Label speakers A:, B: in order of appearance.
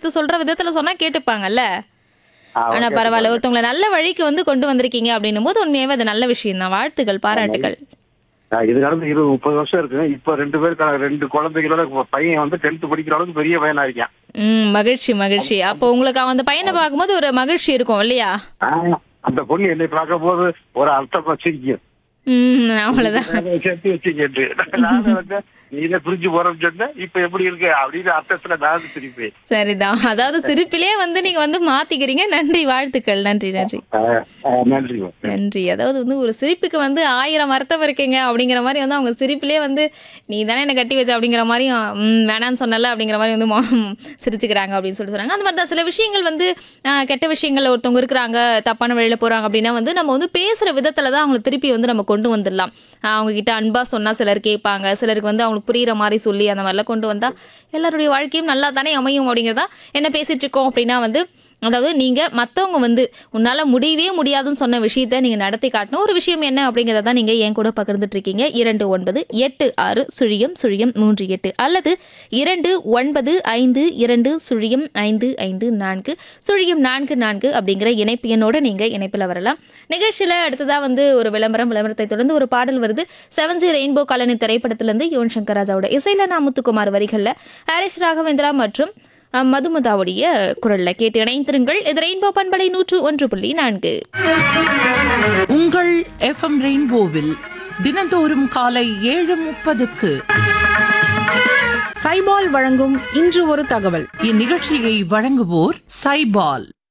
A: எடுத்து சொல்ற விதத்துல சொன்னா கேட்டுப்பாங்கல்ல
B: ஆ,
A: ஆனா
B: ஓகே.
A: பரவாயில்ல ஒருத்தவங்களை நல்ல வழிக்கு வந்து கொண்டு வந்திருக்கீங்க அப்படின்னும் போது உண்மையாவே அது நல்ல விஷயம் தான் வாழ்த்துக்கள் பாராட்டுகள்
B: ஆ, இது கடந்து இருபது முப்பது வருஷம் இருக்கு இப்ப ரெண்டு பேருக்கு ரெண்டு குழந்தைகளோட இப்ப பையன் வந்து டென்த் படிக்கிற அளவுக்கு பெரிய பையனா இருக்கான்
A: ம் மகிழ்ச்சி மகிழ்ச்சி அப்போ உங்களுக்கு அந்த பையனை பார்க்கும்போது ஒரு மகிழ்ச்சி இருக்கும் இல்லையா
B: ஆ, அந்த பொண்ணு என்னை பார்க்கும் போது ஒரு அர்த்தமா சிரிக்கும்
A: ம் அவ்வளவுதான்
B: அதை சேர்த்து வச்சுக்கிட்டு நானும் வந்து நீ இதை புரிஞ்சு போறேன்னு சொன்ன இப்ப எப்படி இருக்கு அப்படின்னு அர்த்தத்துல நான் சிரிப்பேன்
A: சரிதான் அதாவது சிரிப்பிலே வந்து நீங்க வந்து மாத்திக்கிறீங்க நன்றி வாழ்த்துக்கள் நன்றி நன்றி
B: ஆ, ஆ, நன்றி
A: நன்றி அதாவது வந்து ஒரு சிரிப்புக்கு வந்து ஆயிரம் அர்த்தம் இருக்கீங்க அப்படிங்கிற மாதிரி வந்து அவங்க சிரிப்பிலே வந்து நீ தானே என்ன கட்டி வச்ச அப்படிங்கிற மாதிரி ம், வேணான்னு சொன்னல அப்படிங்கிற மாதிரி வந்து மௌனம் சிரிச்சுக்கிறாங்க அப்படின்னு சொல்லிட்டு சொல்றாங்க அந்த மாதிரி தான் சில விஷயங்கள் வந்து ஆ, கெட்ட விஷயங்கள் ஒருத்தவங்க இருக்கிறாங்க தப்பான வழியில போறாங்க அப்படின்னா வந்து நம்ம வந்து பேசுற விதத்துல தான் அவங்களை திருப்பி வந்து நம்ம கொண்டு வந்துடலாம் ஆ, அவங்க கிட்ட அன்பா சொன்னா சிலர் கேட்பாங்க சிலருக்கு வந்து அவங்களுக்கு புரியுற மாதிரி சொல்லி அந்த மாதிரிலாம் கொண்டு வந்தா எல்லாருடைய வாழ்க்கையும் நல்லா தானே அமையும் அப்படிங்கிறதா என்ன பேசிட்டு இருக்கோம் அப்படின்னா வந்து அதாவது நீங்க மத்தவங்க வந்து உன்னால முடியவே முடியாதுன்னு சொன்ன விஷயத்த நீங்க நடத்தி காட்டணும் ஒரு விஷயம் என்ன அப்படிங்கறத தான் நீங்க என் கூட பகிர்ந்துட்டு இருக்கீங்க இரண்டு ஒன்பது எட்டு ஆறு சுழியம் சுழியம் மூன்று எட்டு அல்லது இரண்டு ஒன்பது ஐந்து இரண்டு சுழியம் ஐந்து ஐந்து நான்கு சுழியம் நான்கு நான்கு அப்படிங்கிற இணைப்பு எண்ணோட நீங்க இணைப்பில் வரலாம் நிகழ்ச்சியில அடுத்ததா வந்து ஒரு விளம்பரம் விளம்பரத்தை தொடர்ந்து ஒரு பாடல் வருது செவன் ஜி ரெயின்போ காலனி திரைப்படத்திலிருந்து யுவன் சங்கர் ராஜாவோட இசையில நான் முத்துக்குமார் வரிகள்ல ஹாரிஸ் ராகவேந்திரா மற்றும் அஹ், மதுமதாவுடைய குரல்ல கேட்டு இணைந்திருங்கள் இது ரெயின்போ பண்பலை நூற்று ஒன்று புள்ளி நான்கு
C: உங்கள் எஃப்எம் ரெயின்போவில் தினந்தோறும் காலை ஏழு முப்பதுக்கு
D: சைபால் வழங்கும் இன்று ஒரு தகவல்
C: இந்நிகழ்ச்சியை வழங்குவோர் சைபால்